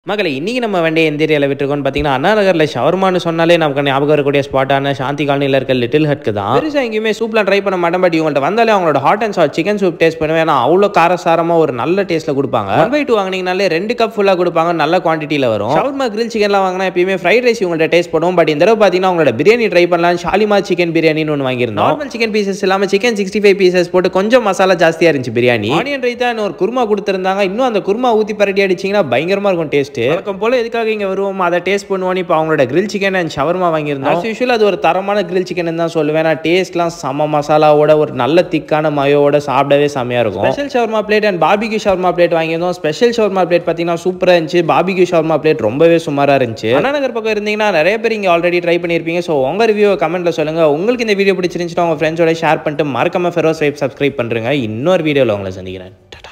மகளே இன்னைக்கு நம்ம வண்டியை எந்த ஏரியாவில் விட்டுருக்கோம்னு பார்த்தீங்கன்னா அண்ணா நகரில் ஷவர்மான்னு சொன்னாலே நமக்கு ஞாபகம் இருக்கக்கூடிய ஸ்பாட்டான சாந்தி காலனியில் இருக்க லிட்டில் ஹட்க்கு தான் பெருசாக எங்கேயுமே சூப்லாம் ட்ரை பண்ண மாட்டேன் பட் இவங்கள்ட்ட வந்தாலே அவங்களோட hot and chat chicken soup taste பண்ணுவேன் ஏன்னா அவ்வளோ காரசாரமாக ஒரு நல்ல டேஸ்ட்டில் கொடுப்பாங்க ஒன் பை டூ வாங்கினீங்கனாலே ரெண்டு கப் ஃபுல்லாக கொடுப்பாங்க நல்ல குவான்டிட்டியில் வரும் ஷவர்மா கிரில் சிக்கன்லாம் வாங்கினா எப்பயுமே ஃப்ரைட் ரைஸ் இவங்கள்ட்ட டேஸ்ட் பண்ணுவோம் பட் இந்த தடவை பார்த்தீங்கன்னா அவங்களோட பிரியாணி ட்ரை பண்ணலாம் ஷாலிமா சிக்கன் பிரியாணின்னு ஒன்று வாங்கியிருந்தோம் நார்மல் சிக்கன் பீசஸ் இல்லாமல் சிக்கன் சிக்ஸ்டி ஃபைவ் பீசஸ் போட்டு கொஞ்சம் மசாலா ஜாஸ்தியாக இருந்துச்சு பிரியாணி ஆனியன் ரைத்தா ஒரு குருமா கொடுத்துருந்தாங்க இன்னும் அந்த குருமா ஊற்றி பரட்டி அடிச்சிங்கன்னா பயங்கரமாக இருக்கும் டேஸ்ட் வழக்கம் போல எதுக்காக இங்கே வருவோம் அதை டேஸ்ட் பண்ணுவோம் இப்போ அவங்களோட கிரில் சிக்கன் அண்ட் ஷவர்மா வாங்கியிருந்தோம் ஆஸ் யூஷுவல் அது ஒரு தரமான கிரில் சிக்கன் தான் சொல்லுவேன் நான் டேஸ்ட்லாம் செம மசாலாவோட ஒரு நல்ல திக்கான மயோட சாப்பிடவே செமையாக இருக்கும் special shawarma plate and barbecue shawarma plate வாங்கியிருந்தோம் ஸ்பெஷல் ஷவர்மா பிளேட் பார்த்தீங்கன்னா சூப்பராக இருந்துச்சு பாபிக்யூ ஷவர்மா பிளேட் ரொம்பவே சுமாராக இருந்துச்சு அண்ணா நகர் பக்கம் இருந்தீங்கன்னா நிறைய பேர் இங்கே ஆல்ரெடி ட்ரை பண்ணியிருப்பீங்க ஸோ உங்கள் ரிவ்யூ கமெண்ட்டில் சொல்லுங்கள் உங்களுக்கு இந்த வீடியோ பிடிச்சிருந்துச்சுன்னா உங்கள் ஃப்ரெண்ட்ஸோட ஷேர் பண்ணிட்டு மறக்காம ஃபெரோஸ் வைப் சப்ஸ்கிரைப் பண்ணுறேங்க இன்னொரு வீடியோவில் உங்களை சந்திக்கிறேன் டாடா